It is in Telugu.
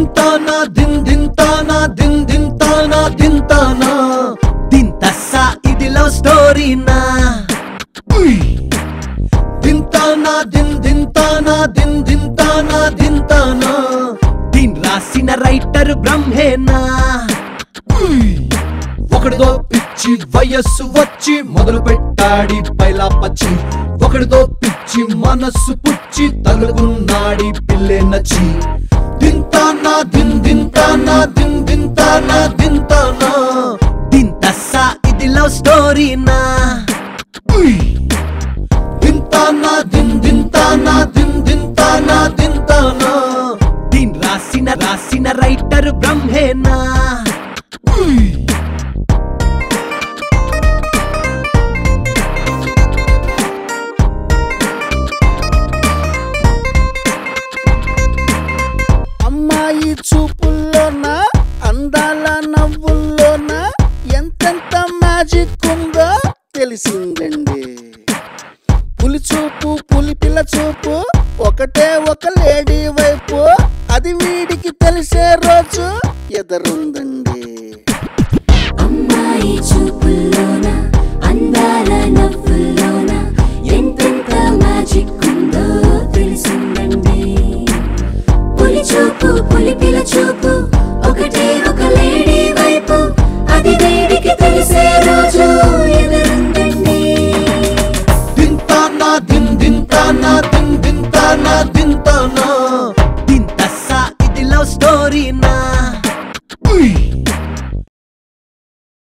దింతానా దిన్ దింతానా దిన్ దింతానా దింతానా దింతస్సా ఇది లవ్ స్టోరీనా దింతానా దిన్ దింతానా దిన్ దింతానా దింతానా దీన్ రాసిన రైటర్ బ్రహ్మేనా ఒకడితో పిచ్చి వయస్సు వచ్చి మొదలు పెట్టాడి పైలా పచ్చి ఒకడితో పిచ్చి మనస్సు పుచ్చి తగులుకున్నాడి పిల్లే నచ్చి దింతానా దిన్ దింతానా దిన్ దింతానా దింతానా దింతస్సా ఇది లవ్ స్టోరీనా దింతానా దిన్ దింతానా దిన్ దింతానా దింతానా దీన్ రాసిన రాసిన రైటర్ బ్రహ్మేనా అమ్మాయి చూపుల్లోన అందాల నవ్వుల్లోన ఎంతెంత మ్యాజిక్ ఉందో తెలిసిందండి పులి చూపు పులి పిల్ల చూపు ఒకటే ఒక లేడీ వైపు అది వీడికి తెలిసే రోజు ఎదరుంది